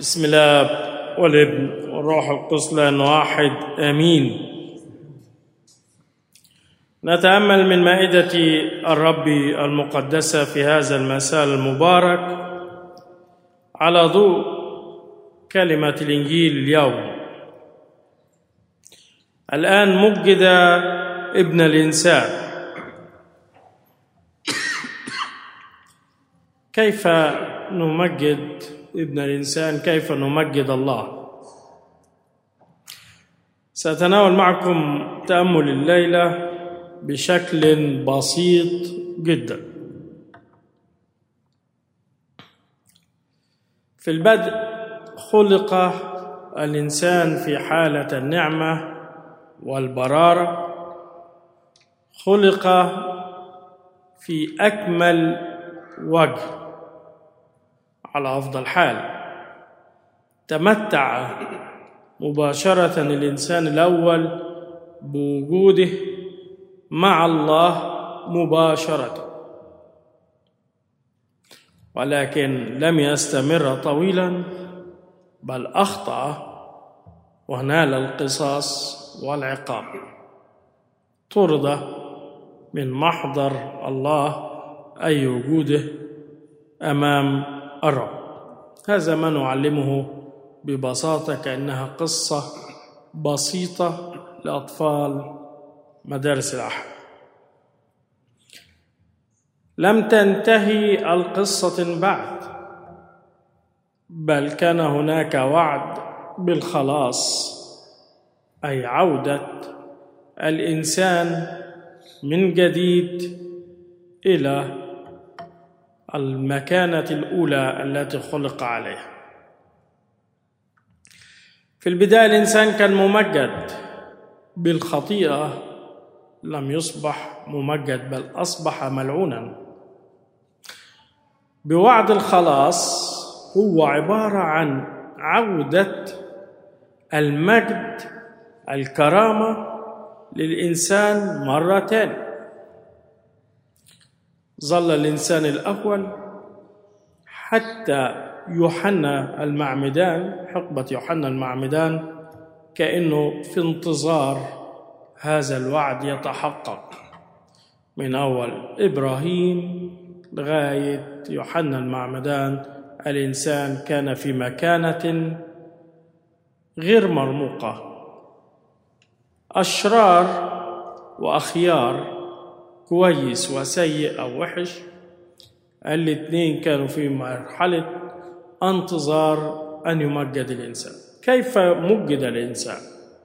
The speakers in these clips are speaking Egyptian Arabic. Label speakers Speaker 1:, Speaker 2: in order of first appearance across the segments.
Speaker 1: بسم الله والابن والروح القدس لان واحد امين نتامل من مائده الرب المقدسه في هذا المساء المبارك على ضوء كلمه الانجيل اليوم الان مجد ابن الانسان كيف نمجد ابن الانسان كيف نمجد الله ساتناول معكم تامل الليله بشكل بسيط جدا في البدء خلق الانسان في حاله النعمه والبراره خلق في اكمل وجه على افضل حال تمتع مباشره الانسان الاول بوجوده مع الله مباشره ولكن لم يستمر طويلا بل اخطا ونال القصاص والعقاب طرد من محضر الله اي وجوده امام الرب هذا ما نعلمه ببساطه كانها قصه بسيطه لاطفال مدارس الاحد لم تنتهي القصه بعد بل كان هناك وعد بالخلاص اي عوده الانسان من جديد الى المكانه الاولى التي خلق عليها في البدايه الانسان كان ممجد بالخطيئه لم يصبح ممجد بل اصبح ملعونا بوعد الخلاص هو عباره عن عوده المجد الكرامه للانسان مره تانيه ظل الانسان الاول حتى يوحنا المعمدان حقبه يوحنا المعمدان كانه في انتظار هذا الوعد يتحقق من اول ابراهيم لغايه يوحنا المعمدان الانسان كان في مكانه غير مرموقه اشرار واخيار كويس وسيء او وحش الاثنين كانوا في مرحله انتظار ان يمجد الانسان كيف مجد الانسان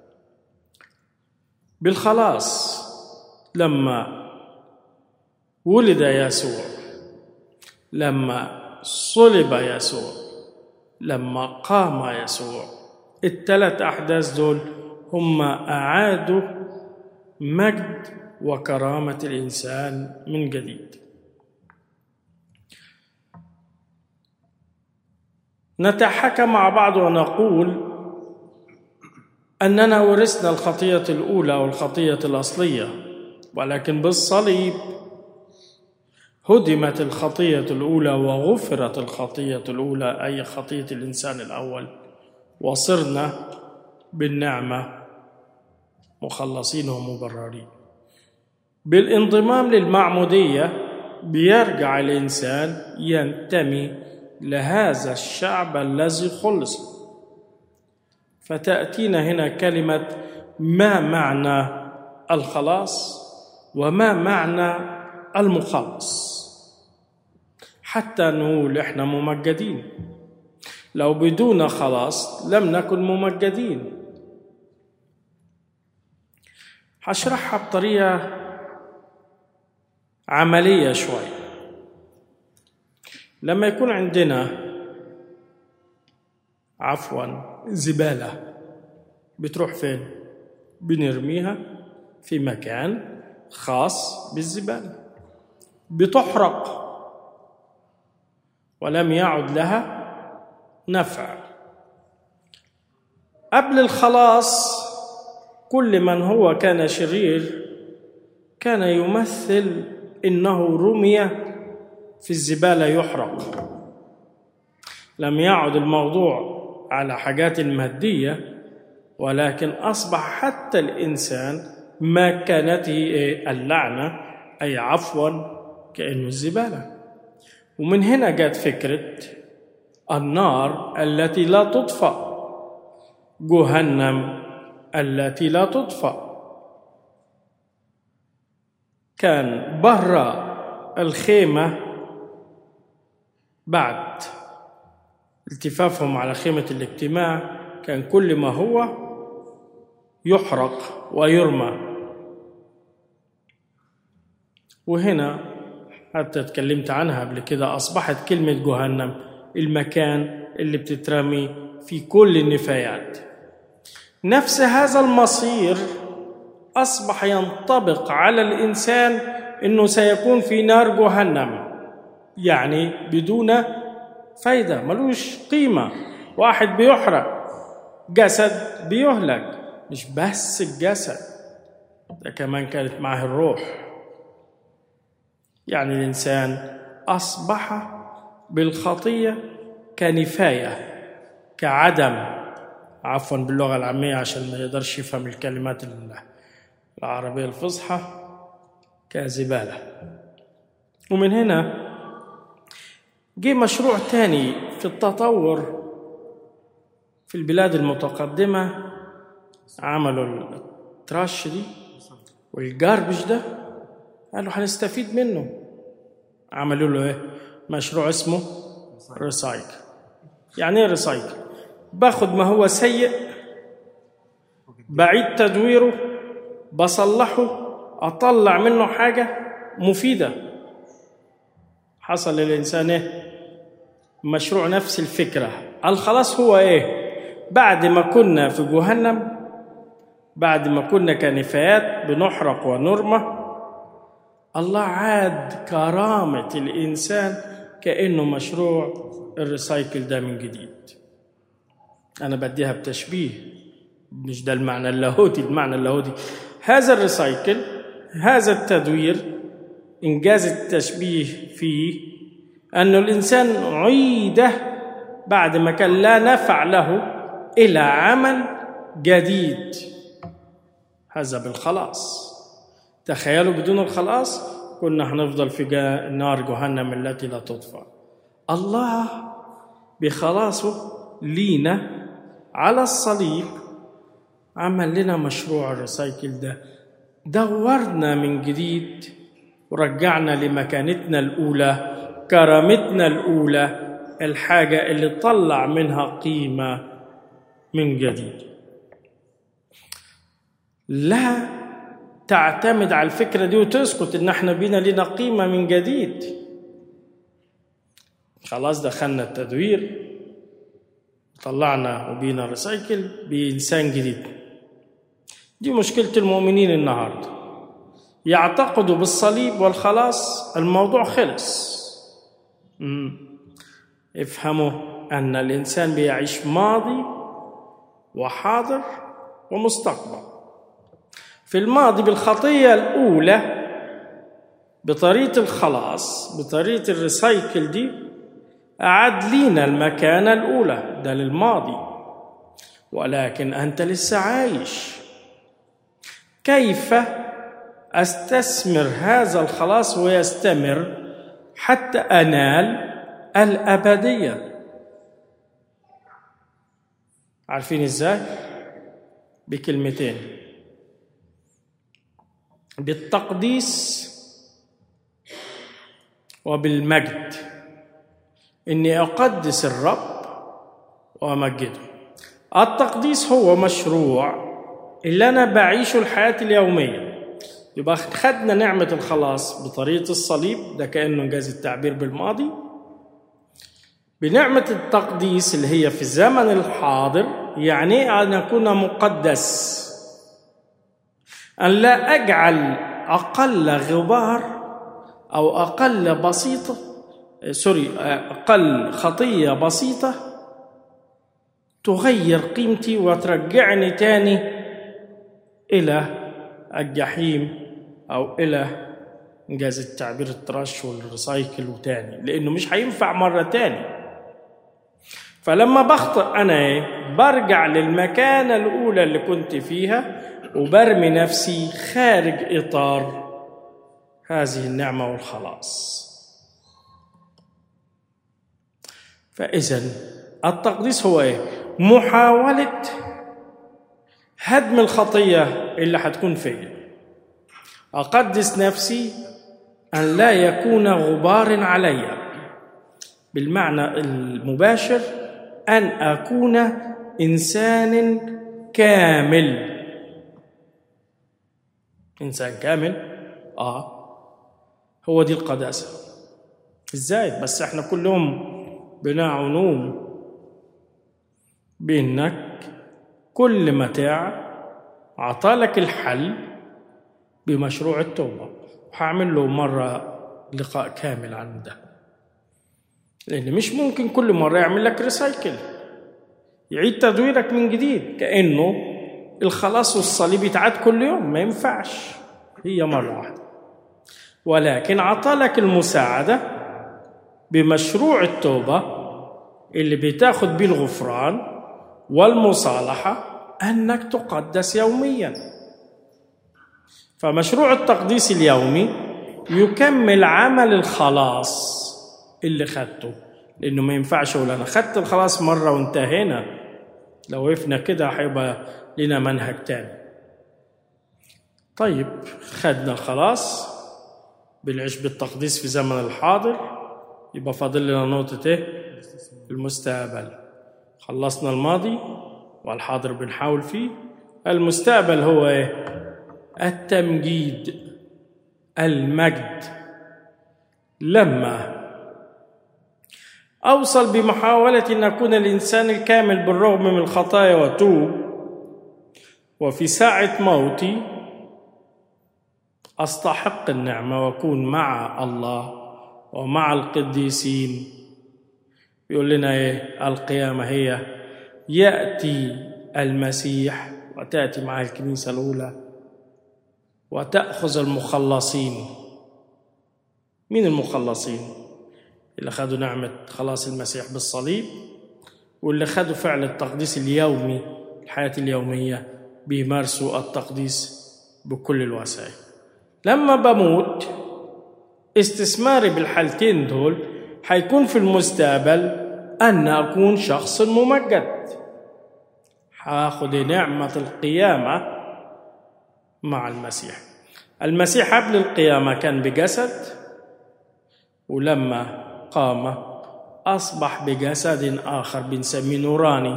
Speaker 1: بالخلاص لما ولد يسوع لما صلب يسوع لما قام يسوع الثلاث احداث دول هم اعادوا مجد وكرامه الانسان من جديد نتحكى مع بعض ونقول اننا ورثنا الخطيه الاولى والخطيه الاصليه ولكن بالصليب هدمت الخطيه الاولى وغفرت الخطيه الاولى اي خطيه الانسان الاول وصرنا بالنعمه مخلصين ومبررين بالانضمام للمعموديه بيرجع الانسان ينتمي لهذا الشعب الذي خلص فتاتينا هنا كلمه ما معنى الخلاص وما معنى المخلص حتى نقول احنا ممجدين لو بدون خلاص لم نكن ممجدين هشرحها بطريقه عمليه شويه لما يكون عندنا عفوا زباله بتروح فين بنرميها في مكان خاص بالزباله بتحرق ولم يعد لها نفع قبل الخلاص كل من هو كان شرير كان يمثل انه رمي في الزباله يحرق لم يعد الموضوع على حاجات المادية ولكن أصبح حتى الإنسان مكانته إيه؟ اللعنة أي عفوا كأنه الزبالة ومن هنا جت فكرة النار التي لا تطفأ جهنم التي لا تطفأ كان برا الخيمة بعد التفافهم على خيمة الاجتماع كان كل ما هو يحرق ويرمى وهنا حتى اتكلمت عنها قبل كده أصبحت كلمة جهنم المكان اللي بتترمي في كل النفايات نفس هذا المصير أصبح ينطبق على الإنسان أنه سيكون في نار جهنم يعني بدون فايدة ملوش قيمة واحد بيحرق جسد بيهلك مش بس الجسد ده كمان كانت معه الروح يعني الإنسان أصبح بالخطية كنفاية كعدم عفوا باللغة العامية عشان ما يقدرش يفهم الكلمات العربية الفصحى كزبالة ومن هنا جه مشروع تاني في التطور في البلاد المتقدمة عملوا التراش دي والجاربج ده قالوا هنستفيد منه عملوا له ايه مشروع اسمه ريسايكل يعني ايه ريسايكل باخد ما هو سيء بعيد تدويره بصلحه اطلع منه حاجه مفيده حصل للانسان ايه مشروع نفس الفكره الخلاص هو ايه بعد ما كنا في جهنم بعد ما كنا كنفايات بنحرق ونرمى الله عاد كرامة الإنسان كأنه مشروع الريسايكل ده من جديد أنا بديها بتشبيه مش ده المعنى اللاهوتي المعنى اللاهوتي هذا الريسايكل هذا التدوير إنجاز التشبيه فيه أن الإنسان عيد بعد ما كان لا نفع له إلى عمل جديد هذا بالخلاص تخيلوا بدون الخلاص كنا هنفضل في نار جهنم التي لا تطفأ الله بخلاصه لينا على الصليب عمل لنا مشروع الريسايكل ده دورنا من جديد ورجعنا لمكانتنا الأولى كرامتنا الأولى الحاجة اللي طلع منها قيمة من جديد لا تعتمد على الفكرة دي وتسكت إن احنا بينا لنا قيمة من جديد خلاص دخلنا التدوير طلعنا وبينا ريسايكل بإنسان جديد دي مشكلة المؤمنين النهاردة يعتقدوا بالصليب والخلاص الموضوع خلص مم. افهموا أن الإنسان بيعيش ماضي وحاضر ومستقبل في الماضي بالخطية الأولى بطريقة الخلاص بطريقة الريسايكل دي أعاد لينا المكانة الأولى ده للماضي ولكن أنت لسه عايش كيف أستثمر هذا الخلاص ويستمر حتى أنال الأبدية عارفين إزاي؟ بكلمتين بالتقديس وبالمجد اني اقدس الرب وامجده التقديس هو مشروع اللي انا بعيشه الحياه اليوميه يبقى خدنا نعمه الخلاص بطريقه الصليب ده كانه انجاز التعبير بالماضي بنعمه التقديس اللي هي في الزمن الحاضر يعني ان اكون مقدس أن لا أجعل أقل غبار أو أقل بسيطة سوري أقل خطية بسيطة تغير قيمتي وترجعني تاني إلى الجحيم أو إلى إنجاز التعبير الترش والريسايكل وتاني لأنه مش هينفع مرة تاني فلما بخطئ أنا إيه؟ برجع للمكانة الأولى اللي كنت فيها وبرمي نفسي خارج إطار هذه النعمة والخلاص فإذا التقديس هو إيه؟ محاولة هدم الخطية اللي هتكون فيا أقدس نفسي أن لا يكون غبار علي بالمعنى المباشر أن أكون إنسان كامل إنسان كامل آه هو دي القداسة إزاي بس إحنا كلهم بنعنوم بإنك كل متاع عطالك الحل بمشروع التوبة وهعمل له مرة لقاء كامل عن ده لأن مش ممكن كل مرة يعمل لك ريسايكل يعيد تدويرك من جديد كأنه الخلاص والصليب يتعاد كل يوم ما ينفعش هي مرة واحدة ولكن عطالك المساعدة بمشروع التوبة اللي بتاخد بيه الغفران والمصالحة أنك تقدس يوميا فمشروع التقديس اليومي يكمل عمل الخلاص اللي خدته لأنه ما ينفعش أقول أنا خدت الخلاص مرة وانتهينا لو وقفنا كده هيبقى لنا منهج تاني طيب خدنا الخلاص بنعيش بالتقديس في زمن الحاضر يبقى فاضل لنا نقطة ايه؟ المستقبل خلصنا الماضي والحاضر بنحاول فيه المستقبل هو ايه؟ التمجيد المجد لما أوصل بمحاولة أن أكون الإنسان الكامل بالرغم من الخطايا وتوب وفي ساعة موتي أستحق النعمة وأكون مع الله ومع القديسين يقول لنا إيه القيامة هي يأتي المسيح وتأتي مع الكنيسة الأولى وتأخذ المخلصين مين المخلصين اللي خدوا نعمة خلاص المسيح بالصليب واللي خدوا فعل التقديس اليومي الحياة اليومية بيمارسوا التقديس بكل الوسائل لما بموت استثماري بالحالتين دول حيكون في المستقبل أن أكون شخص ممجد هاخد نعمة القيامة مع المسيح المسيح قبل القيامة كان بجسد ولما قام أصبح بجسد آخر بنسميه نوراني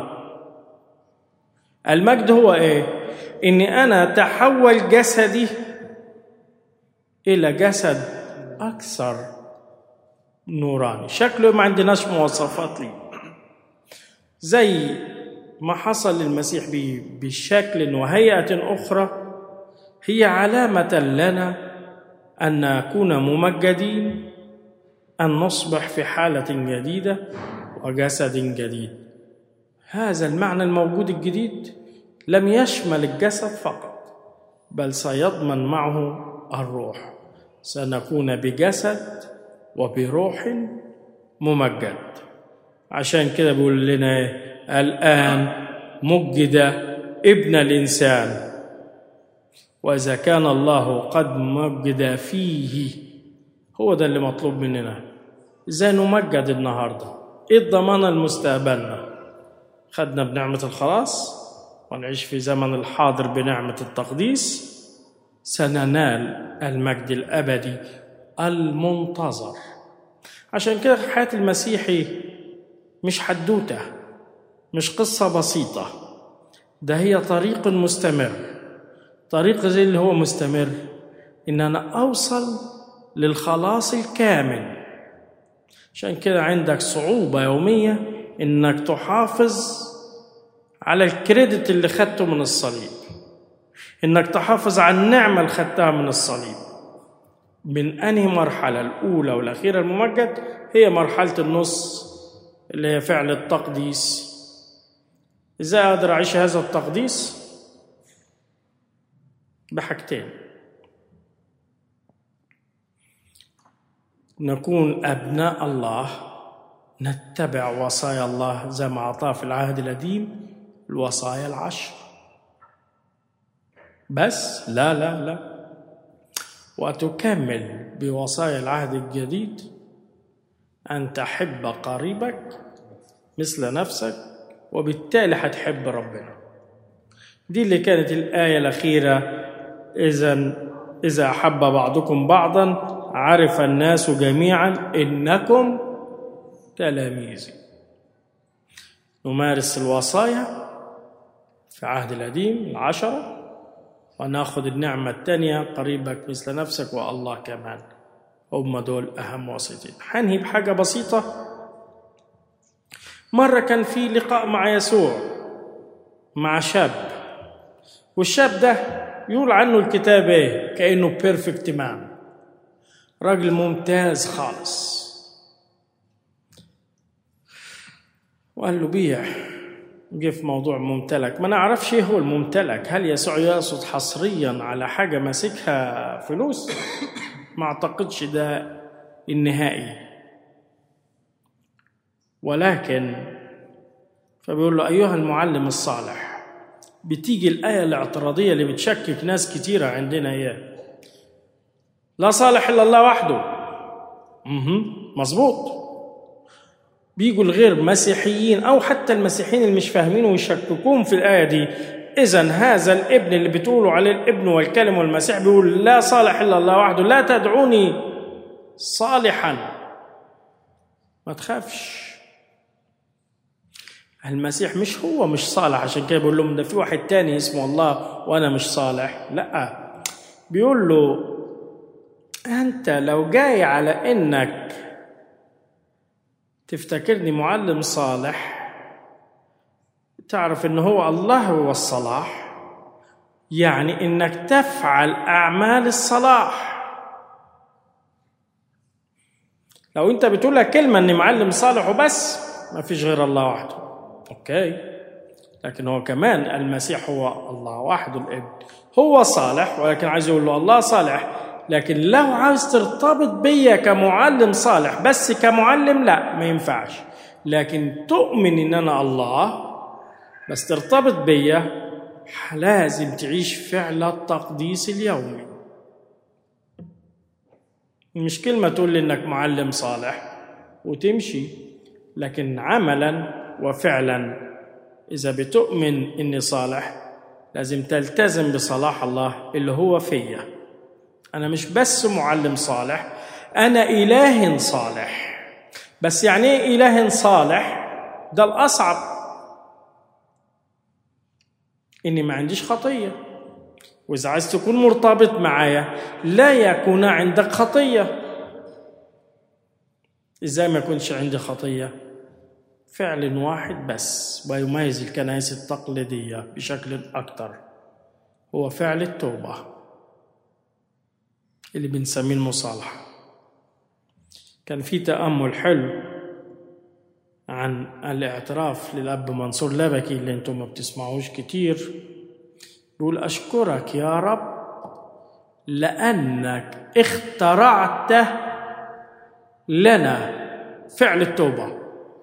Speaker 1: المجد هو إيه؟ إني أنا تحول جسدي إلى جسد أكثر نوراني شكله ما عندناش مواصفات ليه زي ما حصل للمسيح بشكل وهيئة أخرى هي علامة لنا أن نكون ممجدين أن نصبح في حالة جديدة وجسد جديد هذا المعنى الموجود الجديد لم يشمل الجسد فقط بل سيضمن معه الروح سنكون بجسد وبروح ممجد عشان كده بيقول لنا الآن مجد ابن الإنسان وإذا كان الله قد مجد فيه هو ده اللي مطلوب مننا ازاي نمجد النهارده ايه الضمانه لمستقبلنا خدنا بنعمه الخلاص ونعيش في زمن الحاضر بنعمه التقديس سننال المجد الابدي المنتظر عشان كده حياه المسيحي مش حدوته مش قصه بسيطه ده هي طريق مستمر طريق زي اللي هو مستمر ان انا اوصل للخلاص الكامل عشان كده عندك صعوبة يومية إنك تحافظ على الكريدت اللي خدته من الصليب إنك تحافظ على النعمة اللي خدتها من الصليب من أنهي مرحلة الأولى والأخيرة الممجد هي مرحلة النص اللي هي فعل التقديس إزاي أقدر أعيش هذا التقديس بحاجتين نكون أبناء الله نتبع وصايا الله زي ما أعطاه في العهد القديم الوصايا العشر بس لا لا لا وتكمل بوصايا العهد الجديد أن تحب قريبك مثل نفسك وبالتالي هتحب ربنا دي اللي كانت الآية الأخيرة إذا إذا أحب بعضكم بعضا عرف الناس جميعا إنكم تلاميذي نمارس الوصايا في عهد القديم العشرة وناخذ النعمة الثانية قريبك مثل نفسك والله كمان هم دول أهم وصيتين حنهي بحاجة بسيطة مرة كان في لقاء مع يسوع مع شاب والشاب ده يقول عنه الكتاب ايه كأنه بيرفكت مان راجل ممتاز خالص وقال له بيع جه في موضوع ممتلك ما نعرفش ايه هو الممتلك هل يسوع يقصد حصريا على حاجه ماسكها فلوس ما اعتقدش ده النهائي ولكن فبيقول له ايها المعلم الصالح بتيجي الايه الاعتراضيه اللي بتشكك ناس كتيره عندنا اياه لا صالح الا الله وحده اها مظبوط بيجوا الغير مسيحيين او حتى المسيحيين اللي مش فاهمين ويشككون في الايه دي اذا هذا الابن اللي بتقولوا عليه الابن والكلم والمسيح بيقول لا صالح الا الله وحده لا تدعوني صالحا ما تخافش المسيح مش هو مش صالح عشان كده بيقول لهم ده في واحد تاني اسمه الله وانا مش صالح لا بيقول له انت لو جاي على انك تفتكرني معلم صالح تعرف ان هو الله هو الصلاح يعني انك تفعل اعمال الصلاح لو انت بتقول لك كلمه اني معلم صالح وبس ما فيش غير الله وحده اوكي لكن هو كمان المسيح هو الله وحده الابن هو صالح ولكن عايز يقول له الله صالح لكن لو عاوز ترتبط بيا كمعلم صالح بس كمعلم لا ما ينفعش لكن تؤمن ان انا الله بس ترتبط بيا لازم تعيش فعل التقديس اليومي مش كلمة تقول لي انك معلم صالح وتمشي لكن عملا وفعلا اذا بتؤمن اني صالح لازم تلتزم بصلاح الله اللي هو فيا أنا مش بس معلم صالح أنا إله صالح بس يعني إيه إله صالح ده الأصعب إني ما عنديش خطية وإذا عايز تكون مرتبط معايا لا يكون عندك خطية إزاي ما يكونش عندي خطية فعل واحد بس ويميز الكنائس التقليدية بشكل أكثر هو فعل التوبه اللي بنسميه المصالحة كان في تأمل حلو عن الاعتراف للأب منصور لبكي اللي انتم ما بتسمعوش كتير يقول أشكرك يا رب لأنك اخترعت لنا فعل التوبة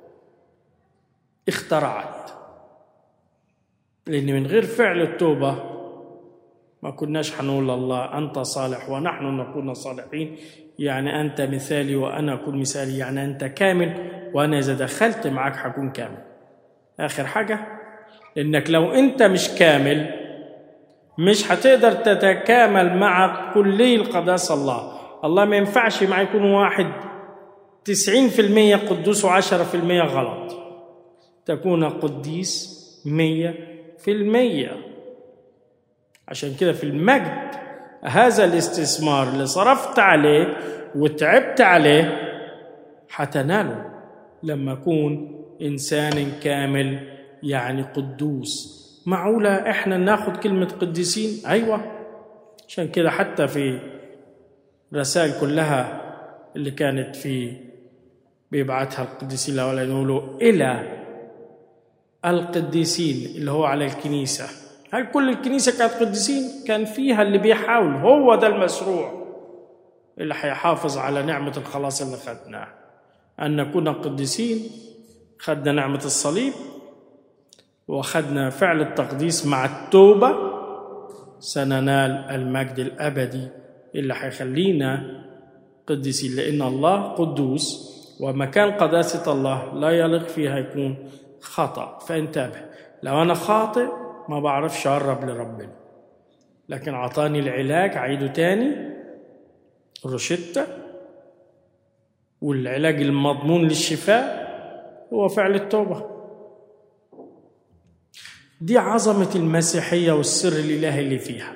Speaker 1: اخترعت لأن من غير فعل التوبة ما كناش حنقول الله أنت صالح ونحن نكون صالحين يعني أنت مثالي وأنا أكون مثالي يعني أنت كامل وأنا إذا دخلت معك حكون كامل آخر حاجة إنك لو أنت مش كامل مش هتقدر تتكامل مع كلي القداسة الله الله ما ينفعش مع يكون واحد تسعين في المية قدوس وعشرة في المية غلط تكون قديس مية في المية عشان كده في المجد هذا الاستثمار اللي صرفت عليه وتعبت عليه حتناله لما أكون إنسان كامل يعني قدوس معقولة إحنا ناخد كلمة قديسين أيوة عشان كده حتى في رسائل كلها اللي كانت في بيبعتها القديسين الأولين يقولوا إلى القديسين اللي هو على الكنيسة هل كل الكنيسة كانت قديسين؟ كان فيها اللي بيحاول هو ده المشروع اللي هيحافظ على نعمة الخلاص اللي خدناه أن نكون قديسين خدنا نعمة الصليب وأخذنا فعل التقديس مع التوبة سننال المجد الأبدي اللي هيخلينا قديسين لأن الله قدوس ومكان قداسة الله لا يليق فيها يكون خطأ فانتبه لو أنا خاطئ ما بعرفش أقرب لربنا لكن عطاني العلاج عيده تاني روشتة والعلاج المضمون للشفاء هو فعل التوبة دي عظمة المسيحية والسر الإلهي اللي فيها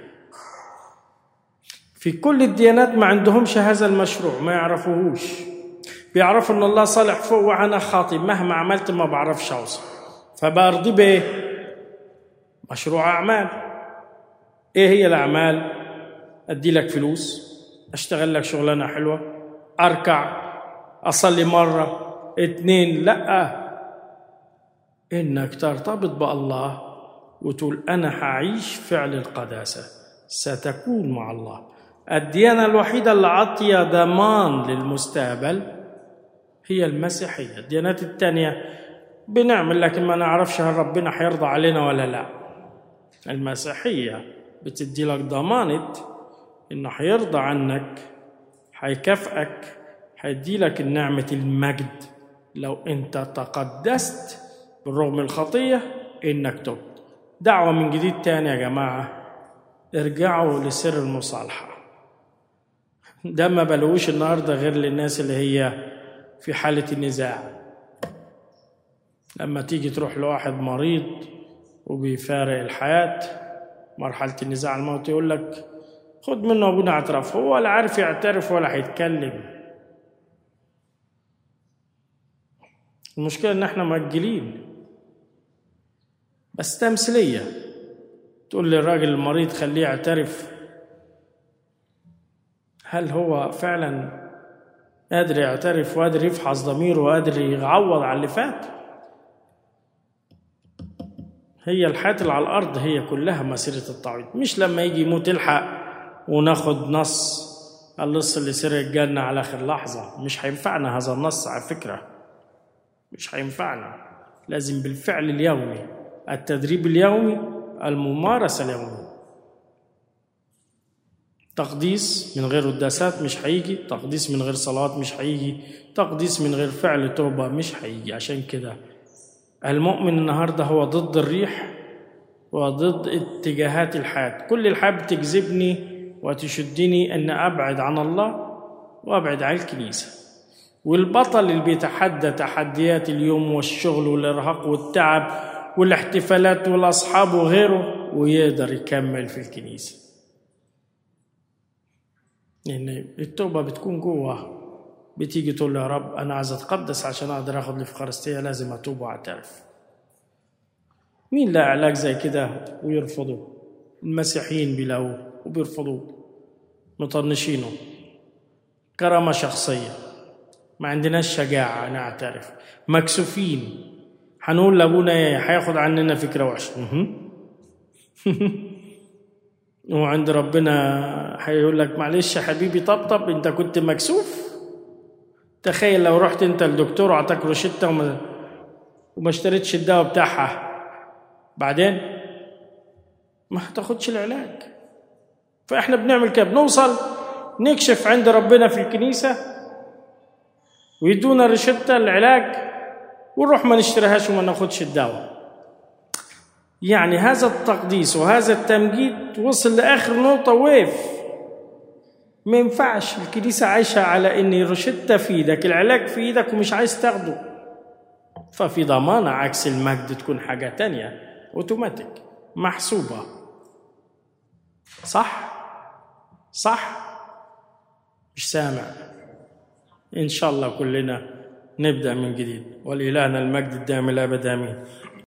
Speaker 1: في كل الديانات ما عندهمش هذا المشروع ما يعرفوهوش بيعرفوا ان الله صالح فوق وانا خاطئ مهما عملت ما بعرفش اوصل فبرضي بايه مشروع اعمال ايه هي الاعمال ادي لك فلوس اشتغل لك شغلانه حلوه اركع اصلي مره اتنين لا انك ترتبط بالله وتقول انا هعيش فعل القداسه ستكون مع الله الديانه الوحيده اللي عطيه ضمان للمستقبل هي المسيحيه الديانات التانيه بنعمل لكن ما نعرفش هل ربنا هيرضى علينا ولا لا المسيحيه بتدي لك ضمانه انه هيرضى عنك هيكافئك هيدي لك نعمه المجد لو انت تقدست بالرغم الخطيه انك تبت دعوه من جديد تاني يا جماعه ارجعوا لسر المصالحه ده ما بلوش النهارده غير للناس اللي هي في حاله النزاع لما تيجي تروح لواحد مريض وبيفارق الحياه مرحله النزاع الموت يقول لك خد منه ابونا اعتراف هو ولا عارف يعترف ولا هيتكلم المشكله ان احنا مأجلين بس تمثيليه تقول للراجل المريض خليه يعترف هل هو فعلا قادر يعترف وقادر يفحص ضميره وقادر يعوض على اللي فات هي الحياة اللي على الأرض هي كلها مسيرة التعويض مش لما يجي يموت يلحق وناخد نص اللص اللي سرق الجنة على آخر لحظة مش هينفعنا هذا النص على فكرة مش هينفعنا لازم بالفعل اليومي التدريب اليومي الممارسة اليومية تقديس من غير قداسات مش هيجي تقديس من غير صلاة مش هيجي تقديس من غير فعل توبة مش هيجي عشان كده المؤمن النهاردة هو ضد الريح وضد اتجاهات الحياة كل الحياة بتجذبني وتشدني أن أبعد عن الله وأبعد عن الكنيسة والبطل اللي بيتحدى تحديات اليوم والشغل والإرهاق والتعب والاحتفالات والأصحاب وغيره ويقدر يكمل في الكنيسة لأن يعني التوبة بتكون جوه بتيجي تقول له يا رب أنا عايز أتقدس عشان أقدر آخد الإفخارستية لازم أتوب وأعترف مين لا علاج زي كده ويرفضه المسيحيين بيلاقوه وبيرفضوه مطنشينه كرامة شخصية ما عندناش شجاعة نعترف مكسوفين هنقول لابونا ايه هياخد عننا فكرة وحشة وعند ربنا هيقول لك معلش يا حبيبي طبطب انت كنت مكسوف تخيل لو رحت انت للدكتور وعطاك روشته وما, وما اشتريتش الدواء بتاعها بعدين ما هتاخدش العلاج فاحنا بنعمل كده بنوصل نكشف عند ربنا في الكنيسة ويدونا روشته العلاج ونروح ما نشتريهاش وما ناخدش الدواء يعني هذا التقديس وهذا التمجيد وصل لاخر نقطه وقف ما ينفعش الكنيسه عايشه على ان روشته في ايدك العلاج في ايدك ومش عايز تاخده ففي ضمانه عكس المجد تكون حاجه تانية اوتوماتيك محسوبه صح صح مش سامع ان شاء الله كلنا نبدا من جديد ولإلهنا المجد الدائم الابد امين